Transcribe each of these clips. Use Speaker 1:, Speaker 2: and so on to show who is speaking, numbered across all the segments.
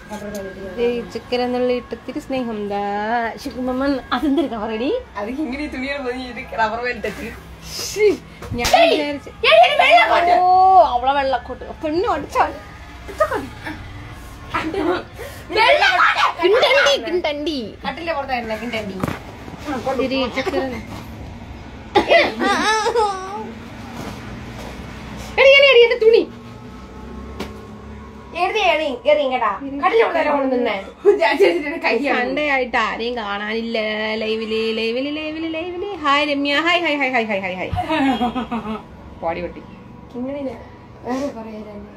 Speaker 1: ചക്കര എന്നുള്ള ഇട്ടത്തിരി സ്നേഹം ദാ ശിക്കുമ്പമ്മൻ അതെന്തൊരു കവറടി
Speaker 2: അത് ഇങ്ങനെ ഈ തുണികൾ പൊതിഞ്ഞിട്ട് റബ്ബർ വേലിട്ടു
Speaker 1: ഞാൻ വിചാരിച്ചു ഓ അവളെ വെള്ളക്കോട്ട് പെണ്ണു അടിച്ചോ കിണ്ടണ്ടി കിണ്ടണ്ടി
Speaker 2: കട്ടിലെ പുറത്തായിരുന്നു കിണ്ടണ്ടി
Speaker 1: ഇത്തിരി ചക്കര
Speaker 2: എടി എടി എടി എന്റെ തുണി എഴുതി എറി എറിയും കേട്ടാ കട്ടിലെ പുറത്താരാ കൊണ്ട് നിന്നേ ചേച്ചിട്ട് കൈയാണ്
Speaker 1: സൺഡേ ആയിട്ട് ആരെയും കാണാനില്ല ലൈവില് ലൈവില് ലൈവില് ലൈവില് hi Ramya hi hi hi hi hi hi hi പാടി വെട്ടി
Speaker 2: ഇങ്ങനെ വേറെ കുറേ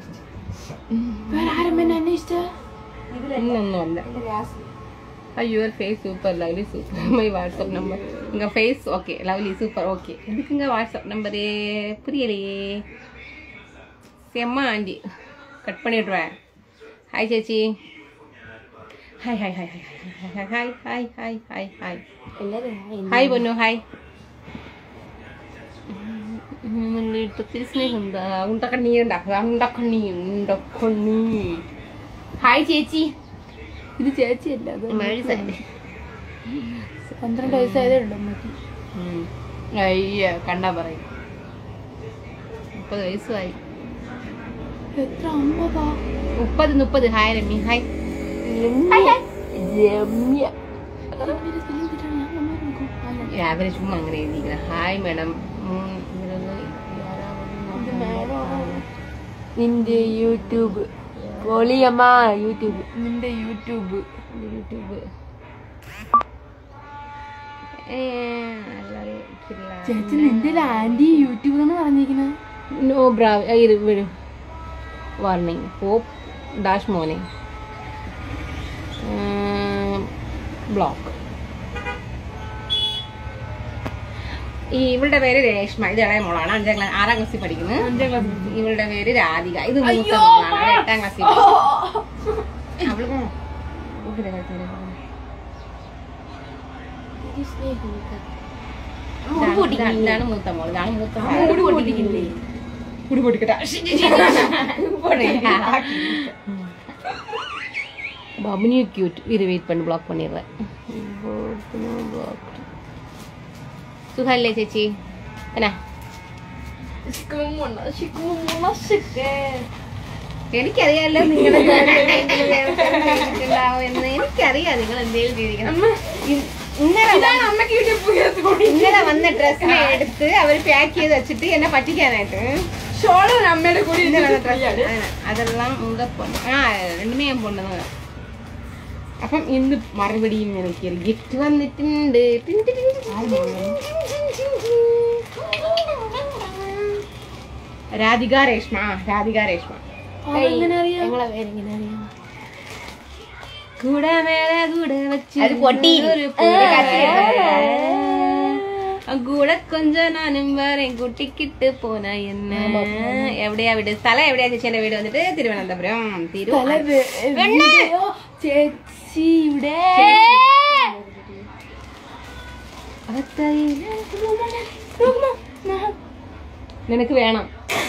Speaker 1: ഇന്നൊന്നുമല്ല your face super lovely super my WhatsApp number உங்க face okay lovely super okay எதுக்குங்க வாட்ஸ்அப் நம்பரு புரியலையே செம்ம ஆண்டி கட் பண்ணி விட்ருவேன் ஹாய் சேச்சி hi hi hi hi hi hi hi hi hi hi hi പൊന്നു ഹായ് ഒത്തിരി സ്നേഹം ഉണ്ടക്കണ്ണി ഉണ്ടാക്കുക ഉണ്ടക്കണ്ണി ഉണ്ടക്കണ്ണി ഹായ് ചേച്ചി
Speaker 3: ഇത് ചേച്ചിയല്ല അത്
Speaker 1: മേഴ്സായി
Speaker 3: പന്ത്രണ്ട് വയസ്സായതേ ഉള്ളൂ അമ്മക്ക്
Speaker 1: അയ്യ കണ്ടാ പറയും മുപ്പത് വയസ്സുമായി
Speaker 3: എത്ര അമ്പതാ
Speaker 1: മുപ്പത് മുപ്പത് ഹായ് രമ്യ ഹായ്
Speaker 3: രമ്യ
Speaker 1: രാവിലെ ചുമ്മാ അങ്ങനെ എഴുതിയിരിക്കണം ഹായ് മാഡം
Speaker 3: നിന്റെ യൂട്യൂബ് പൊളിയമ്മ യൂട്യൂബ് നിന്റെ യൂട്യൂബ്
Speaker 1: യൂട്യൂബ്
Speaker 3: ചേച്ചി നിന്റെ ആന്റി യൂട്യൂബ് എന്ന് പറഞ്ഞിരിക്കുന്നത്
Speaker 1: നോ ബ്രാവ് ഇത് വിടും വാർണിംഗ് പോപ്പ് ഡാഷ് മോനെ ബ്ലോക്ക് ഈ ഇവളുടെ പേര് രേഷ്മ ഇത് ഇളയ മോളാണ് അഞ്ചാം ക്ലാസ് ആറാം ക്ലാസ്സിൽ പഠിക്കുന്നത്
Speaker 3: അഞ്ചാം ക്ലാസ്
Speaker 1: ഇവളുടെ പേര് രാധിക ഇത് മൂത്ത മോളാണ് അവൾ എട്ടാം ക്ലാസ്സിൽ അവള് ഇവിടെ വരട്ടെ. ഇതാണ് ഇതാണ് ഇതാണ് മൂത്ത മോൾ ഇതാണ് മൂത്ത മോൾ മുടി പൊട്ടിക്കട്ടെ பபுனியும் கியூட் இரு வெயிட் பண்ணி பிளாக் பண்ணிடுறேன் சுகா இல்லையா சேச்சி என்ன എനിക്കറിയാലോ നിങ്ങൾ എന്ന് എനിക്കറിയാം നിങ്ങൾ എന്തെങ്കിലും ചെയ്തിരിക്കണം ഇ- ഇന്നലെ വന്ന-
Speaker 2: അമ്മക്ക് യൂട്യൂബ്
Speaker 1: ഇന്നലെ വന്ന ഡ്രസ്സിനെ എടുത്ത് അവർ പാക്ക് ചെയ്ത് വെച്ചിട്ട് എന്നെ പറ്റിക്കാനായിട്ട്
Speaker 2: ഷോള് അമ്മയുടെ കൂടി
Speaker 1: ഇന്നലെ വന്ന ഡ്രസ്സ് അതെല്ലാം മുത പൊണ്ണ് ആ രണ്ടുമേ ഞാൻ പൊണ്ണത് അപ്പം ഇന്ന് മറുപടിയും എനിക്ക് ഒരു ഗിഫ്റ്റ് വന്നിട്ടുണ്ട് ടിൻ ടിൻ ടിൻ ടിൻ ടിൻ ടിൻ ടിൻ ടിൻ. രാധിക രേഷ്മ ആ, രാധിക രേഷ്മ
Speaker 3: ഞങ്ങളെ പേരെങ്ങനെ അറിയാം
Speaker 1: കൂടെ മേലെ കൂടെ വെച്ച്
Speaker 2: അത് പൊട്ടി.
Speaker 1: ഒരു കൂടെ കൊഞ്ച നാനും വേറെയും കുട്ടിക്കിട്ട് പോന എന്ന എവിടെയാ വീട് സ്ഥലം എവിടെയാ ചേച്ചിയുടെ വീട് വന്നിട്ട് തിരുവനന്തപുരം തിരു
Speaker 3: വീഡിയോ ചേച്ചിയുടെ
Speaker 1: നിനക്ക് വേണം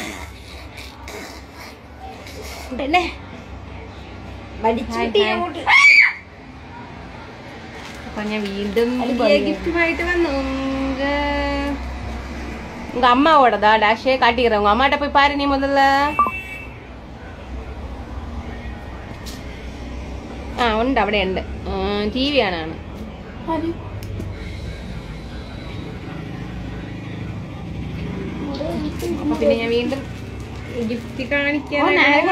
Speaker 1: പിന്നെ ഹായ്, ഹായ്. അപ്പൊ ഞാൻ വീണ്ടും ഗിഫ്റ്റുമായിട്ട് വന്നു உங்க உங்க அம்மாவோடதா டேஷே காட்டிக்கிறேன் உங்க அம்மாட்ட போய் பாரு நீ முதல்ல ആ ഉണ്ട് അവിടെ ഉണ്ട് ടി വി ആണ് അപ്പൊ പിന്നെ ഞാൻ വീണ്ടും ഗിഫ്റ്റ് കാണിക്കാൻ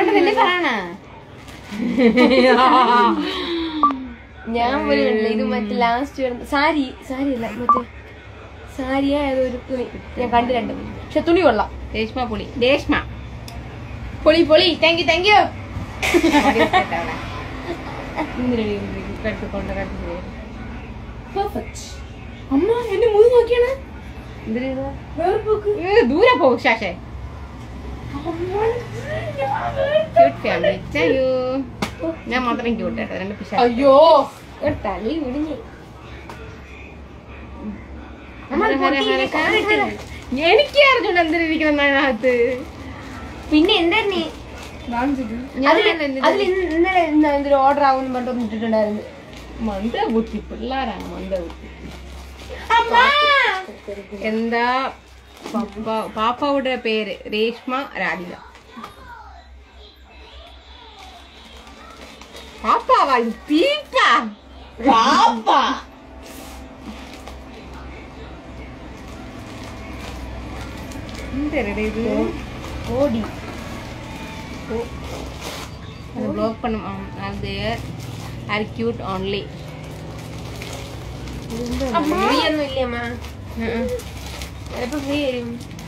Speaker 3: ഞാൻ പോലും കണ്ടില്ല. ഇത് മറ്റേ ലാസ്റ്റ് വരുന്ന സാരി സാരി അല്ല മറ്റേ സാരിയാ ഏതോ ഒരു തുണി ഞാൻ കണ്ടു രണ്ട് പക്ഷെ തുണി കൊള്ളാം
Speaker 1: രേഷ്മ പൊളി രേഷ്മ
Speaker 3: പൊളി പൊളി താങ്ക് യു താങ്ക് യു
Speaker 1: കെട്ടിക്കൊണ്ട് കെട്ടി
Speaker 3: അമ്മ എന്റെ മുഖം നോക്കിയാണ്
Speaker 1: ദൂരെ പോകും ശാശേ ക്യൂട്ട് ഫാമിലി താങ്ക് ഞാൻ മാത്രം ക്യൂട്ട് കേട്ടോ രണ്ട് പിശാ
Speaker 3: അയ്യോ തള്ളി വിടിഞ്ഞു
Speaker 1: എനിക്ക് അറിഞ്ഞൂടെ എന്തിനിരിക്കണം അതിനകത്ത്
Speaker 3: പിന്നെ എന്താ നീ അതില് അതിൽ ഇന്നലെ ഇന്ന് എന്തൊരു ഓർഡർ ആവുമെന്ന് പറഞ്ഞിട്ട് ഇട്ടിട്ടുണ്ടായിരുന്നു
Speaker 1: മന്ദബുദ്ധി പിള്ളേരാണ് മന്ദബുദ്ധി എന്താ പപ്പ- പാപ്പാവുടെ പേര് രേഷ്മ രാധിക പാപ്പാവാ ഇത് തീറ്റ പാപ്പ എന്തരടെ ഇത്
Speaker 3: ഓടി
Speaker 1: அது ப்ளாக் பண்ணும் ஆம், அது ஆர் கியூட் ஓன்லி
Speaker 3: ഫ്രീ ഒന്നും ഇല്ലേ അമ്മ ചിലപ്പോ ഫ്രീ വരും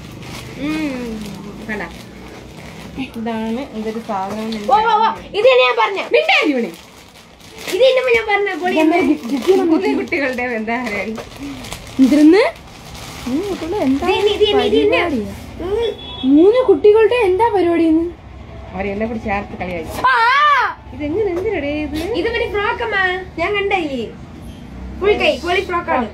Speaker 1: കണ്ട ഇതാണ് ഇതൊരു സാധനം എന്ന്
Speaker 3: ഓ ഓ, ഓ, ഇത് തന്നെ ഞാൻ പറഞ്ഞ
Speaker 1: മിണ്ടായി ഇവന്.
Speaker 3: ഇത് തന്നെ ഞാൻ പറഞ്ഞ പൊളി
Speaker 1: പുതിയ കുട്ടികളുടെ എന്താ പറയാ
Speaker 4: എന്തിരുന്ന്
Speaker 3: ഇത് തന്നെ, ഇത് തന്നെ, ഇത് തന്നെ. ഉം.
Speaker 4: മൂന്ന് കുട്ടികളുടെ എന്താ പരിപാടി
Speaker 1: അവരെന്നെ കൂടി ചേർത്ത് കളിയാക്കി
Speaker 3: ആ,
Speaker 1: ഇതെങ്ങനെ എന്തിനടേ ഇത്
Speaker 3: ഇത് ഒരു ഫ്രോക്ക് അമ്മ ഞാൻ കണ്ടല്ലേ ഫുൾ കൈ പൊളി ഫ്രോക്കാണ്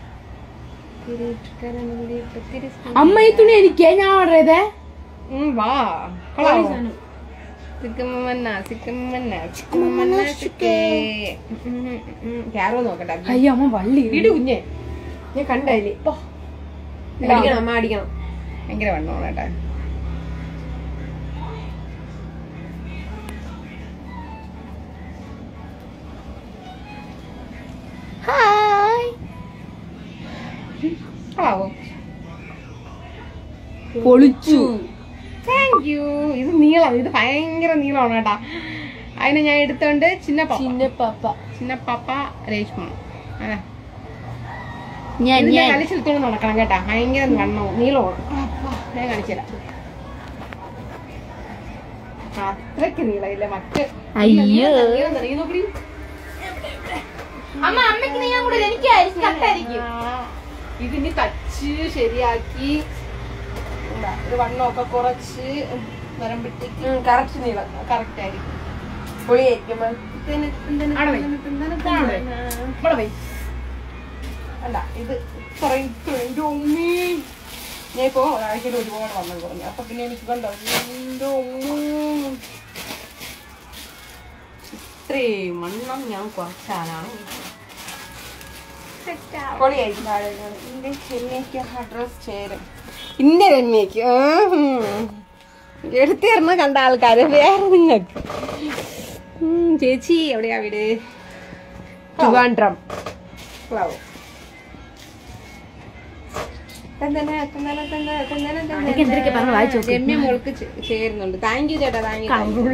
Speaker 4: അമ്മ ഈ തുണി എനിക്ക് ഞാൻ ഓർഡർ ചെയ്തേ
Speaker 1: ഉം, വാ കൊള്ളാമോ? സിക്കമ്മന്ന സിക്കമ്മന്ന സിക്കമ്മന്ന സിക്കേ ഉം, ഉം, ഉം. ക്യാരോ നോക്കട്ടെ
Speaker 4: അയ്യോ അമ്മ വള്ളി
Speaker 1: വീട് കുഞ്ഞെ
Speaker 3: ഞാൻ കണ്ടല്ലേ അടിക്കണം അമ്മ അടിക്കണം
Speaker 1: ഭയങ്കര വണ്ണമാണ് കേട്ടാ
Speaker 3: ഹായ്
Speaker 1: കൊള്ളാവോ
Speaker 4: പൊളിച്ചു
Speaker 1: താങ്ക് യു ഇത് നീളം ഇത് ഭയങ്കര നീളമാണ് കേട്ടാ അതിന് ഞാൻ എടുത്തോണ്ട് ചിന്ന പാപ്പ
Speaker 4: ചിന്ന പാപ്പ
Speaker 1: ചിന്ന പാപ്പ രേഷ്മ അതെ
Speaker 4: ഞാൻ
Speaker 1: ഇതിന്റെ
Speaker 4: ഞാൻ
Speaker 1: കളിച്ചെടുത്തോണ്ട് നടക്കണം കേട്ടാ ഭയങ്കര വണ്ണവും നീളവും ഞാൻ കാണിച്ചുതരാം അത്രയ്ക്ക് നീളമില്ല മറ്റ്
Speaker 4: അയ്യോ.
Speaker 1: നീളം നീളം നോക്കടി.
Speaker 3: അമ്മ അമ്മയ്ക്ക് നീ കൂടെ എനിക്ക് കട്ടായിരിക്കും
Speaker 1: ആ, ഇതിനി തച്ച് ശരിയാക്കി എന്താ, ഒരു വണ്ണമൊക്കെ കുറച്ച് വരുമ്പോഴത്തേക്ക്
Speaker 3: കറക്റ്റ് നീളം
Speaker 1: കറക്റ്റ് ആയിരിക്കും
Speaker 3: പൊളിയായിരിക്കും അമ്മ.
Speaker 1: അവിടെ വൈ. അവിടെ വൈ. ഇവിടെ വൈ. അല്ല ഇത് ഇത്രയും എന്റെ ഉമ്മി ഞാൻ ഇപ്പോ ഒരാഴ്ചയിൽ ഒരുപാട് വണ്ണം കുറഞ്ഞു അപ്പൊ പിന്നെ എനിക്ക് കണ്ടോ എന്റെ ഉമ്മ ഇത്രയും വണ്ണം ഞാൻ കുറച്ചാലാണ് പൊളിയായിരിക്കും ഇന്റെ രമ്യക്ക് അഡ്രസ് ചേരും ഇന്റെ രമ്യക്ക് എടുത്തിരുന്ന് കണ്ട ആൾക്കാര് വേറെ നിങ്ങൾക്ക് ഉം, ചേച്ചി എവിടെയാ വീട്
Speaker 3: ട്രിവാൻഡ്രം
Speaker 1: ക്ലവ്
Speaker 4: എന്തൊക്കെ പറഞ്ഞ് വായിച്ച് നോക്ക്.
Speaker 1: രമ്യ മോൾക്ക് ചേ- ചേരുന്നുണ്ട് താങ്ക് യു ചേട്ടാ താങ്ക് യു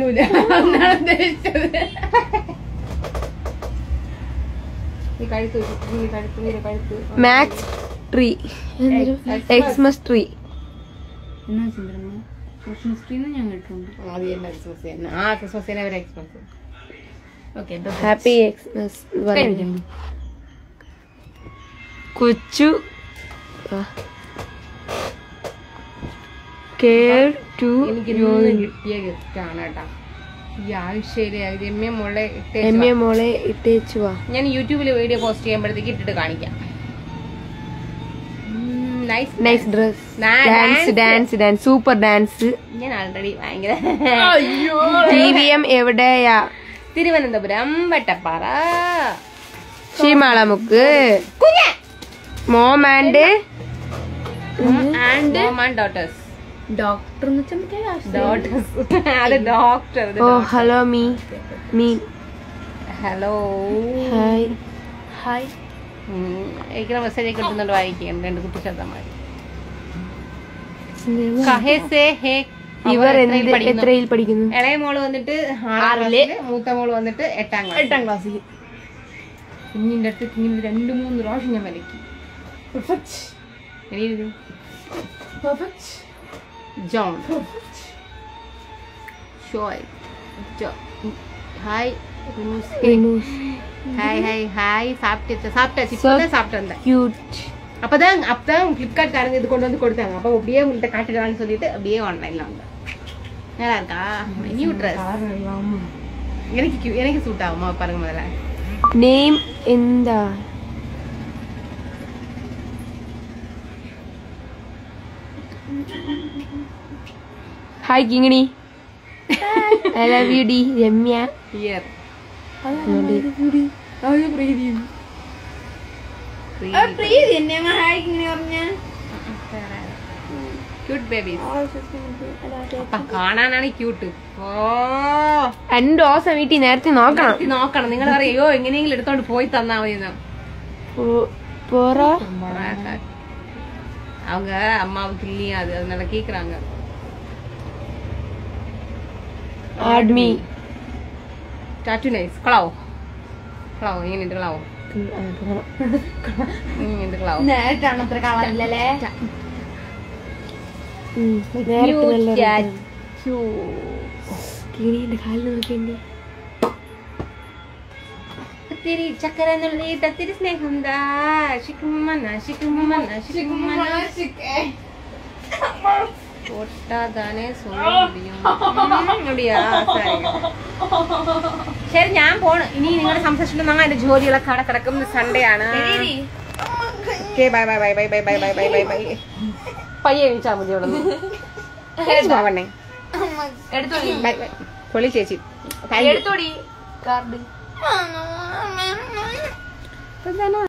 Speaker 1: ഈ കഴുത്ത് വെച്ച്, ഈ കഴുത്ത് ഈ കഴുത്ത്
Speaker 3: മാക്സ് ട്രീ എക്സ്മസ് ട്രീ
Speaker 4: എന്നാ ചിന്തമ്മ ക്രിസ്മസ് ട്രീന്ന് ഞാൻ കേട്ടിട്ടുണ്ട്
Speaker 1: അത് തന്നെ ക്രിസ്മസ് തന്നെ ആ ക്രിസ്മസ് തന്നെ വരെ ക്രിസ്മസ്
Speaker 4: ഓക്കെ
Speaker 3: ഹാപ്പി എക്സ്മസ് കൊച്ചു കെയർ ടു
Speaker 1: എനിക്ക് ഇന്ന് കിട്ടിയ ഗിഫ്റ്റ് ആണ് കേട്ടാ ഈ ആഴ്ചയില് രമ്യ മോളെ ഇട്ടേച്ച്
Speaker 3: എം എ
Speaker 1: വാ.
Speaker 3: മോളെ ഇട്ടേച്ചു വാ
Speaker 1: ഞാൻ യൂട്യൂബിൽ വീഡിയോ പോസ്റ്റ് ചെയ്യുമ്പോഴത്തേക്ക് ഇട്ടിട്ട് കാണിക്കാം nice
Speaker 3: nice dress
Speaker 1: Nice.
Speaker 3: Dance dance dance super dance
Speaker 1: ഞാൻ ആൾറെഡി ഭയങ്കര
Speaker 3: ടി വി എം എവിടെയാ
Speaker 1: തിരുവനന്തപുരം വട്ടപ്പാറ
Speaker 3: ഷീമാളമുക്ക് mom and
Speaker 1: and mom and daughters
Speaker 4: doctor എന്ന് വെച്ചാൽ
Speaker 1: ഡോട്ടേഴ്സ് അത് doctor
Speaker 3: oh hello me me
Speaker 1: hello
Speaker 3: hi hi
Speaker 1: എനിക്ക് മെസ്സേജ് ഒക്കെ കിട്ടുന്നുണ്ട് വായിക്കാൻ രണ്ട് കുട്ടി ശതമാനം കഹേ സേ ഹേ
Speaker 3: ഇവർ
Speaker 1: അവർ എത്രയിൽ
Speaker 3: എന്ത്
Speaker 1: പഠിക്കുന്നു?
Speaker 3: എത്രയിൽ പഠിക്കുന്നു
Speaker 1: ഇളയ മോള് വന്നിട്ട് ആറാം
Speaker 3: ആറില്.
Speaker 1: ക്ലാസ്സില്, മൂത്ത മോള് വന്നിട്ട് എട്ടാം ക്ലാസ്
Speaker 4: എട്ടാം ക്ലാസ്സിൽ
Speaker 1: കുഞ്ഞിന്റെ അടുത്ത് ഇങ്ങനെ രണ്ട് മൂന്ന് പ്രാവശ്യം ഞാൻ വിലക്കി എണീറ്റു. ജോൺ ഷോയ് ജോ ஹாய் ஹாய் ஹாய் ஹாய் சாப்பிட்டு சாப்பிட்டாச்சு இப்பதான் சாப்பிட்டு வந்தேன்
Speaker 3: ക്യൂട്ട്
Speaker 1: அப்பதான் அப்பதான் ஃப்ளிப்கார்ட் காரங்க இது கொண்டு வந்து கொடுத்தாங்க அப்போ அப்படியே உங்கள்கிட்ட காட்டிடலாம்னு சொல்லிட்டு அப்படியே ஆன்லைன்ல வந்தேன் நல்லா இருக்கா நியூ ட்ரெஸ் எனக்கு cute- எனக்கு சூட் ஆகுமா பாருங்க முதல்ல
Speaker 3: നെയിം എന്താ hi Kingini I love you ഡി രമ്യ
Speaker 1: ഹിയർ
Speaker 4: പ്രീതി എന്നെ ഹായ് ഇങ്ങനെ പറഞ്ഞ
Speaker 1: ക്യൂട്ട് ബേബീസ് കാണാനാണ് ക്യൂട്ട് ഓ
Speaker 3: രണ്ടു ദിവസം വീട്ടിൽ നേരത്തെ നോക്കണം
Speaker 1: ഇത് നോക്കണം നിങ്ങൾ അറിയോ എങ്ങനെയെങ്കിലും എടുത്തോണ്ട് പോയി തന്നാ മതി എന്ന്.
Speaker 3: പോറ
Speaker 1: அவங்க அம்மாவுக்கு இல்லையா அது அதனால கேக்குறாங்க
Speaker 3: ആഡ്മി
Speaker 1: ടാറ്റു നൈസ് കളാവോ കളാവോ ഇങ്ങനെ ഉണ്ട് കളാവോ ഇങ്ങനെ ഉണ്ട് കളാവോ
Speaker 4: നേരിട്ടാണ് അത്ര കളറില്ലല്ലേ
Speaker 3: നേരത്തെ നല്ല കിളിയുടെ കാലിൽ നോക്കിണ്ട്
Speaker 1: ഒത്തിരി ചക്കര നുള്ളി തത്തിരി സ്നേഹം ദാ ശിക്കുമ്മന ശിക്കുമ്മന ശിക്കുമ്മന പൊട്ടാതാനെ அப்படியா சரிங்க ശരി ഞാൻ പോണ് ഇനി നിങ്ങളുടെ സംസാരിച്ചിട്ടുണ്ടെങ്കിൽ എന്റെ ജോലികളൊക്കെ അവിടെ കിടക്കും സൺഡേ ആണ് okay bye bye bye bye bye bye bye bye bye bye പയ്യെ വിളിച്ചാൽ മതി അവിടെ നിന്ന് പോവണേ
Speaker 3: എടുത്തോടി
Speaker 1: ബൈ ബൈ പൊളി ചേച്ചി
Speaker 3: എടുത്തോടി കാർഡ്